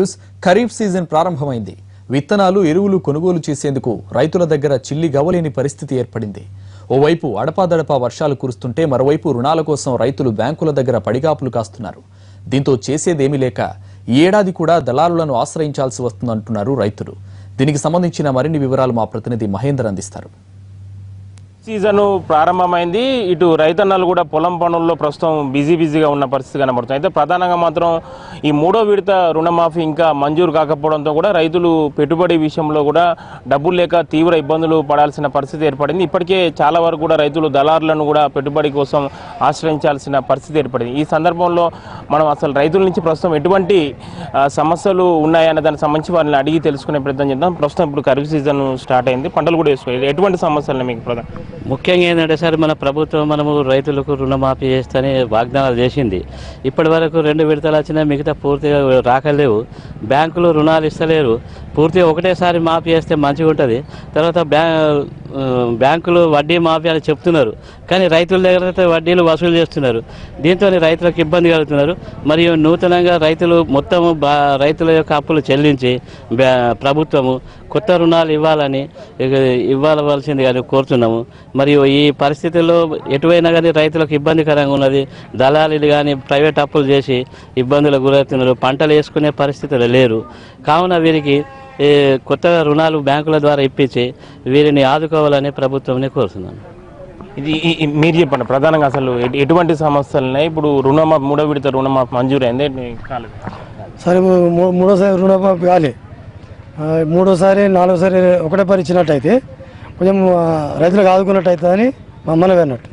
news kharif season ప్రారంభమైంది విత్తనాలు ఎరువులు కొనుగోలు చేసేందుకు రైతుల దగ్గర చిల్లి గవ్వలేని పరిస్థితి ఏర్పడింది ఓవైపు అడపాదడపా వర్షాలు కురుస్తుంటే మరోవైపు రుణాల కోసం రైతులు బ్యాంకుల దగ్గర పడిగాపులు కాస్తున్నారు దీంతో చేసేదేమీ లేక ఈ ఏడాది కూడా దళారులను ఆశ్రయించాల్సి వస్తుందంటున్నారు రైతులు దీనికి సంబంధించిన మరిన్ని వివరాలు మా ప్రతినిధి మహేందర్ అందిస్తారు సీజన్ ప్రారంభమైంది ఇటు రైతన్నలు కూడా పొలం పనుల్లో ప్రస్తుతం బిజీ బిజీగా ఉన్న పరిస్థితి కనబడుతుంది అయితే ప్రధానంగా మాత్రం ఈ మూడో విడత రుణమాఫీ ఇంకా మంజూరు కాకపోవడంతో కూడా రైతులు పెట్టుబడి విషయంలో కూడా డబ్బులు లేక తీవ్ర ఇబ్బందులు పడాల్సిన పరిస్థితి ఏర్పడింది ఇప్పటికే చాలా వరకు కూడా రైతులు దళారులను కూడా పెట్టుబడి కోసం ఆశ్రయించాల్సిన పరిస్థితి ఏర్పడింది ఈ సందర్భంలో మనం అసలు రైతుల నుంచి ప్రస్తుతం ఎటువంటి ఆ, సమస్యలు ఉన్నాయనే దానికి సంబంధించి వారిని అడిగి తెలుసుకునే ప్రయత్నం చేద్దాం ప్రస్తుతం ఇప్పుడు ఖరీఫ్ సీజన్ స్టార్ట్ అయింది పంటలు కూడా వేసుకోవాలి ఎటువంటి సమస్యలు మీకు ప్రధాన ముఖ్యంగా ఏంటంటే సార్ మన ప్రభుత్వం మనము రైతులకు రుణమాఫీ చేస్తని వాగ్దానాలు చేసింది ఇప్పటి వరకు రెండు విడతలు వచ్చినా మిగతా పూర్తిగా రాకలేవు బ్యాంకులు రుణాలు ఇస్తలేరు పూర్తిగా ఒకటేసారి మాఫీ చేస్తే మంచిగా ఉంటుంది తర్వాత బ్యా ఆ, బ్యాంకులు వడ్డీ మాఫీ అని చెప్తున్నారు కానీ రైతుల దగ్గర అయితే వడ్డీలు వసూలు చేస్తున్నారు దీంతో రైతులకు ఇబ్బంది కలుగుతున్నారు మరియు నూతనంగా రైతులు మొత్తం బా రైతుల యొక్క అప్పులు చెల్లించి బ్యా- ప్రభుత్వము కొత్త రుణాలు ఇవ్వాలని ఇక ఇవ్వవలసింది కానీ కోరుతున్నాము మరియు ఈ పరిస్థితుల్లో ఎటువైనా కానీ రైతులకు ఇబ్బందికరంగా ఉన్నది దళాలీలు కానీ ప్రైవేట్ అప్పులు చేసి ఇబ్బందులకు గురవుతున్నారు పంటలు వేసుకునే పరిస్థితులు లేరు కావున వీరికి ఈ కొత్త రుణాలు బ్యాంకుల ద్వారా ఇప్పించి వీరిని ఆదుకోవాలని ప్రభుత్వంని కోరుతున్నాను ఇది ఈ- ఈ- మీరు చెప్పండి ప్రధానంగా అసలు ఎటు- ఎటువంటి సమస్యలు ఉన్నాయి ఇప్పుడు రుణమాఫీ మూడో విడత రుణమాఫీ మంజూరు అయింది కాలేదు సరే మూ- మూడోసారి రుణమాఫీ కాలే ఆ, మూడోసారి నాలుగోసారి ఒకటే పని ఇచ్చినట్టయితే కొంచెం ఆ, రైతులకు ఆదుకున్నట్టు అవుతుందని మా మనవి అన్నట్టు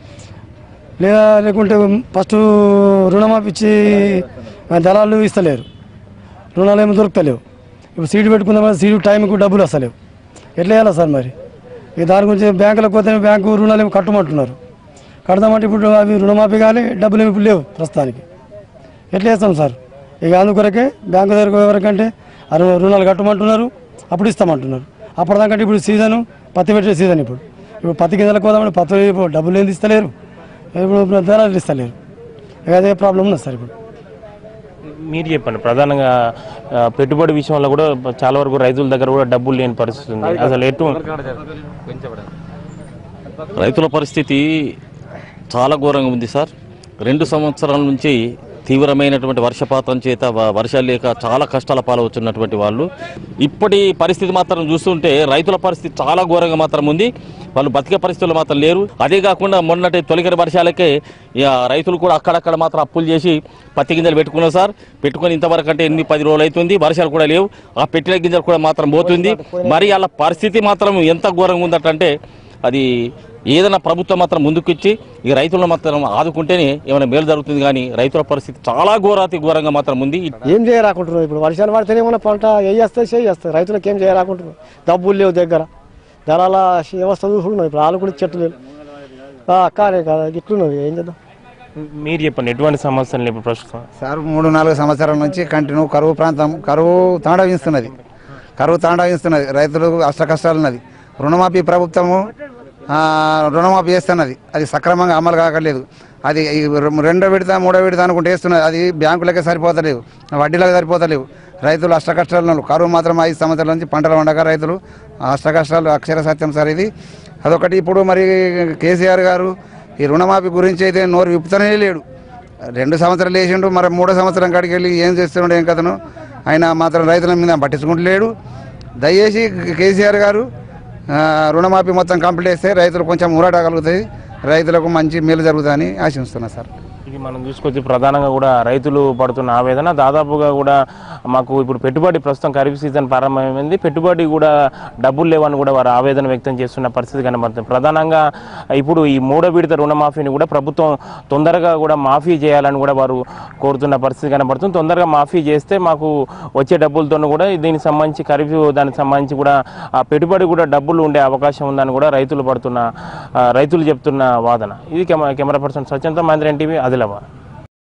లేదా లేకుంటే ఫస్ట్ రుణమాఫీ ఇచ్చి ఆ, దళాలు ఇస్తలేరు రుణాలు ఏమి దొరుకుతలేవు ఇప్పుడు సీటు పెట్టుకుందాం సీటు టైంకు డబ్బులు వస్తలేవు ఎట్లా చేయాలి సార్ మరి ఇక దాని గురించి బ్యాంకులకు పోతే బ్యాంకు రుణాలు ఏమి కట్టమంటున్నారు కడదామంటే ఇప్పుడు అవి రుణమాఫీ కానీ డబ్బులు ఏమి ఇప్పుడు లేవు ప్రస్తుతానికి ఎట్లా చేస్తాం సార్ ఇక అందుకొరకే బ్యాంకు దగ్గర వరకంటే అరు రుణాలు కట్టమంటున్నారు అప్పుడు ఇస్తామంటున్నారు అప్పటిదాకంటే ఇప్పుడు సీజను పత్తి పెట్టే సీజన్ ఇప్పుడు ఇప్పుడు పత్తి గింజలకు పోదామంటే పత్తి ఇప్పుడు డబ్బులు ఏంది ఇస్తలేరు ఇప్పుడు ధరలు ఇస్తలేరు ఇక అదే ప్రాబ్లం ఉన్నది సార్ ఇప్పుడు మీరు చెప్పండి ప్రధానంగా ఆ, పెట్టుబడి విషయంలో కూడా చాలా వరకు రైతుల దగ్గర కూడా డబ్బులు లేని పరిస్థితి ఉంది అసలు ఎటు రైతుల పరిస్థితి చాలా ఘోరంగా ఉంది సార్ రెండు సంవత్సరాల నుంచి తీవ్రమైనటువంటి వర్షపాతం చేత వ- వర్షాలు లేక చాలా కష్టాల పాలవుతున్నటువంటి వాళ్ళు ఇప్పటి పరిస్థితి మాత్రం చూస్తుంటే రైతుల పరిస్థితి చాలా ఘోరంగా మాత్రం ఉంది వాళ్ళు బతికే పరిస్థితులు మాత్రం లేరు అదే కాకుండా మొన్నటి తొలకరి వర్షాలకే ఇక రైతులు కూడా అక్కడక్కడ మాత్రం అప్పులు చేసి పత్తి గింజలు పెట్టుకున్నారు సార్ పెట్టుకొని ఇంతవరకు అంటే ఎన్ని పది రోజులు అవుతుంది వర్షాలు కూడా లేవు ఆ పెట్టిన గింజలు కూడా మాత్రం పోతుంది మరి వాళ్ళ పరిస్థితి మాత్రం ఎంత ఘోరంగా ఉందటంటే అది ఏదైనా ప్రభుత్వం మాత్రం ముందుకొచ్చి ఈ రైతులను మాత్రం ఆదుకుంటేనే ఏమైనా మేలు జరుగుతుంది కానీ రైతుల పరిస్థితి చాలా ఘోరాతి ఘోరంగా మాత్రం ఉంది ఏం చేయరాకుంటున్నారు ఇప్పుడు వర్షాలు పడితేనే మన పంట వేయేస్తాయి చేయేస్తాయి రైతులకు ఏం చేయరాకుంటున్నారు డబ్బులు లేవు దగ్గర ధరల వ్యవస్థ చూసుకున్నాం ఇప్పుడు వాళ్ళు కూడా చెట్లు లేవు ఆ, అక్కనే కదా ఇట్లున్నది ఏం చేద్దాం మీరు చెప్పండి ఎటువంటి సమస్యలు ఇప్పుడు ప్రస్తుతం సార్ మూడు నాలుగు సంవత్సరాల నుంచి కంటిన్యూ కరువు ప్రాంతం కరువు తాండవిస్తున్నది కరువు తాండవిస్తున్నది రైతులకు అష్ట కష్టాలు ఉన్నది రుణమాఫీ ప్రభుత్వము ఆ, రుణమాఫీ చేస్తున్నది అది సక్రమంగా అమలు కాకలేదు అది ఈ రె- రెండో విడత మూడో విడత అనుకుంటే వేస్తున్నది అది బ్యాంకులకే సరిపోతలేవు వడ్డీలకు సరిపోతలేవు రైతులు అష్ట కష్టాలు ఉన్నారు కరువు మాత్రం ఐదు సంవత్సరాల నుంచి పంటలు వండక రైతులు అష్ట కష్టాలు అక్షర సత్యం సార్ ఇది అదొకటి ఇప్పుడు మరి కేసీఆర్ గారు ఈ రుణమాఫీ గురించి అయితే నోరు విప్పుతూనే లేడు రెండు సంవత్సరాలు వేసిండు మరి మూడో సంవత్సరం కాడికి వెళ్ళి ఏం చేస్తుండే ఏం కథను ఆయన మాత్రం రైతుల మీద పట్టించుకుంటలేడు దయచేసి కేసీఆర్ గారు ఆ, రుణమాఫీ మొత్తం కంప్లీట్ చేస్తే రైతులు కొంచెం ఊరాట కలుగుతాయి రైతులకు మంచి మేలు జరుగుతుందని ఆశిస్తున్నా సార్ ఇది మనం చూసుకోవచ్చు ప్రధానంగా కూడా రైతులు పడుతున్న ఆవేదన దాదాపుగా కూడా మాకు ఇప్పుడు పెట్టుబడి ప్రస్తుతం ఖరీఫ్ సీజన్ ప్రారంభమైంది పెట్టుబడి కూడా డబ్బులు లేవని కూడా వారు ఆవేదన వ్యక్తం చేస్తున్న పరిస్థితి కనబడుతుంది ప్రధానంగా ఇప్పుడు ఈ మూడో విడత రుణమాఫీని కూడా ప్రభుత్వం తొందరగా కూడా మాఫీ చేయాలని కూడా వారు కోరుతున్న పరిస్థితి కనబడుతుంది తొందరగా మాఫీ చేస్తే మాకు వచ్చే డబ్బులతో కూడా దీనికి సంబంధించి ఖరీఫ్ దానికి సంబంధించి కూడా ఆ పెట్టుబడి కూడా డబ్బులు ఉండే అవకాశం ఉందని కూడా రైతులు పడుతున్న ఆ, రైతులు చెప్తున్న వాదన ఇది కెమెరా కెమెరా పర్సన్ సత్యంతో మహేంద్ర ఎన్టీవీ ఆదిలాబాద్